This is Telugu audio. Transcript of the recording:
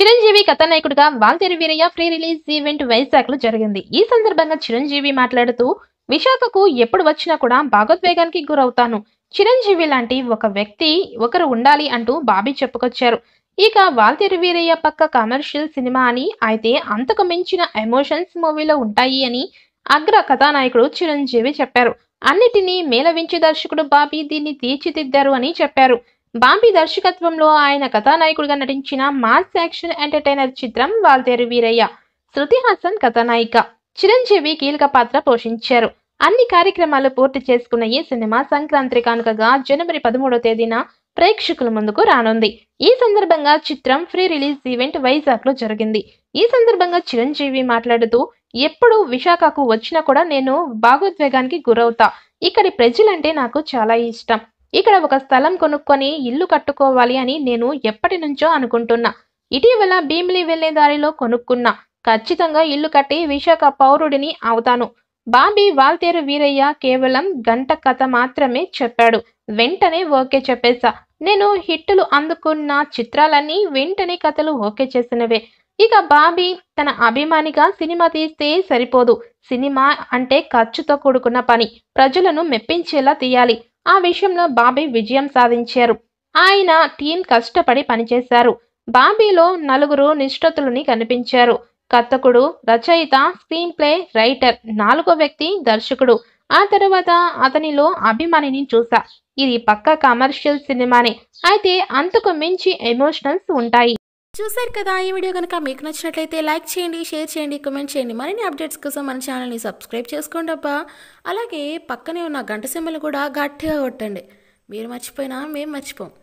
చిరంజీవి కథానాయకుడిగా Waltair Veerayya pre release event Vizag లో జరిగింది ఈ సందర్భంగా చిరంజీవి మాట్లాడుతూ విశాఖకు ఎప్పుడు వచ్చినా కూడా భాగోద్వేగానికి గురవుతాను చిరంజీవి లాంటి ఒక వ్యక్తి ఒకరు ఉండాలి అంటూ బాబీ చెప్పుకొచ్చారు ఇక వాల్తేరు వీరయ్య పక్క కమర్షియల్ సినిమా అని అయితే అంతకు మించిన ఎమోషన్స్ మూవీలో ఉంటాయి అని అగ్ర కథానాయకుడు చిరంజీవి చెప్పారు అన్నిటినీ మేళవించి దర్శకుడు బాబీ దీన్ని తీర్చిదిద్దారు అని చెప్పారు బాబీ దర్శకత్వంలో ఆయన కథానాయకుడిగా నటించిన మాస్ యాక్షన్ ఎంటర్టైనర్ చిత్రం వాల్తేరు వీరయ్య శృతి హాసన్ కథానాయిక చిరంజీవి కీలక పాత్ర పోషించారు అన్ని కార్యక్రమాలు పూర్తి చేసుకున్న ఈ సినిమా సంక్రాంతి కానుకగా జనవరి పదమూడో తేదీన ప్రేక్షకుల ముందుకు రానుంది ఈ సందర్భంగా చిత్రం ఫ్రీ రిలీజ్ ఈవెంట్ వైజాగ్ లో జరిగింది ఈ సందర్భంగా చిరంజీవి మాట్లాడుతూ ఎప్పుడు విశాఖకు వచ్చినా కూడా నేను భాగోద్వేగానికి గురవుతా ఇక్కడి ప్రజలంటే నాకు చాలా ఇష్టం ఇక్కడ ఒక స్థలం కొనుక్కొని ఇల్లు కట్టుకోవాలి అని నేను ఎప్పటి నుంచో అనుకుంటున్నా ఇటీవల భీమిలి వెళ్లే దారిలో కొనుక్కున్నా ఖచ్చితంగా ఇల్లు కట్టి విశాఖ పౌరుడిని అవుతాను బాబీ వాల్తేరు వీరయ్య కేవలం గంట కథ మాత్రమే చెప్పాడు వెంటనే ఓకే చెప్పేశా నేను హిట్టులు అందుకున్న చిత్రాలన్నీ వెంటనే కథలు ఓకే చేసినవే ఇక బాబీ తన అభిమానిగా సినిమా తీస్తే సరిపోదు సినిమా అంటే ఖర్చుతో కూడుకున్న పని ప్రజలను మెప్పించేలా తీయాలి ఆ విషయంలో బాబీ విజయం సాధించారు ఆయన టీం కష్టపడి పనిచేశారు బాబీలో నలుగురు నిష్ఠతులని కనిపించారు కథకుడు రచయిత స్క్రీన్ ప్లే రైటర్ నాలుగో వ్యక్తి దర్శకుడు ఆ తర్వాత అతనిలో అభిమానిని చూసా ఇది పక్క కమర్షియల్ సినిమానే అయితే అంతకు మించి ఎమోషనల్స్ ఉంటాయి చూశారు కదా ఈ వీడియో కనుక మీకు నచ్చినట్లయితే లైక్ చేయండి షేర్ చేయండి కామెంట్ చేయండి మరిన్ని అప్డేట్స్ కోసం మన ఛానల్ని సబ్స్క్రైబ్ చేసుకోండి అబ్బా అలాగే పక్కనే ఉన్న గంట సింబల్ కూడా గట్టిగా కొట్టండి మీరు మర్చిపోయినా మేము మర్చిపోం